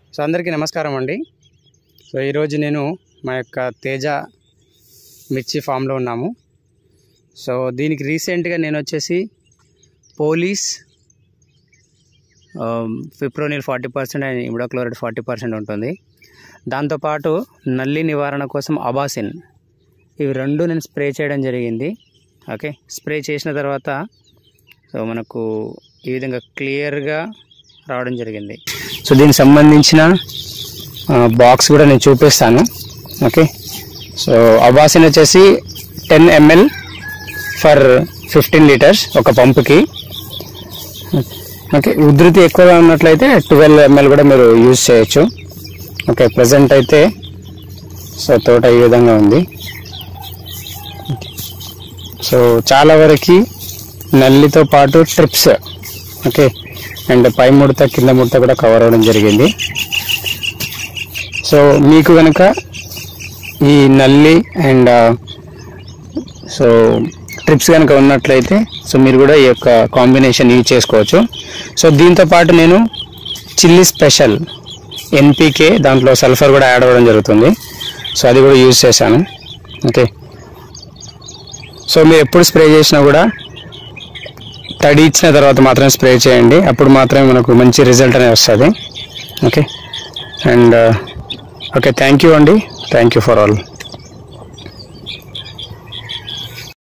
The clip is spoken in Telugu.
సో అందరికీ నమస్కారం అండి సో ఈరోజు నేను మా యొక్క తేజ మిర్చి ఫామ్లో ఉన్నాము సో దీనికి రీసెంట్గా నేను వచ్చేసి పోలీస్ fipronil forty percent and imidacloprid forty percent ఉంటుంది దాంతోపాటు నల్లి నివారణ కోసం అబాసిన్ ఇవి రెండు నేను స్ప్రే చేయడం జరిగింది ఓకే స్ప్రే చేసిన తర్వాత సో మనకు ఈ విధంగా క్లియర్గా రావడం జరిగింది సో దీనికి సంబంధించిన బాక్స్ కూడా నేను చూపిస్తాను ఓకే సో అబాసిన్ వచ్చేసి ten ML for fifteen litres ఒక పంపుకి ఓకే ఉధృతి ఎక్కువగా ఉన్నట్లయితే ట్వెల్వ్ ఎంఎల్ కూడా మీరు యూజ్ చేయొచ్చు ఓకే ప్రజెంట్ అయితే సో తోట ఈ విధంగా ఉంది సో చాలా వరకు నల్లితో పాటు ట్రిప్స్ ఓకే అండ్ పై ముడత కింద ముడత కూడా కవర్ అవ్వడం జరిగింది సో మీకు కనుక ఈ నల్లి అండ్ సో ట్రిప్స్ కనుక ఉన్నట్లయితే సో మీరు కూడా ఈ యొక్క కాంబినేషన్ యూజ్ చేసుకోవచ్చు సో దీంతో పాటు నేను చిల్లీ స్పెషల్ ఎన్పికే దాంట్లో సల్ఫర్ కూడా యాడ్ అవ్వడం జరుగుతుంది సో అది కూడా యూజ్ చేశాను ఓకే సో మీరు ఎప్పుడు స్ప్రే చేసినా కూడా తడి ఇచ్చిన తర్వాత మాత్రమే స్ప్రే చేయండి అప్పుడు మాత్రమే మనకు మంచి రిజల్ట్ అనేది వస్తుంది okay and okay thank you అండి థ్యాంక్ యూ ఫర్ ఆల్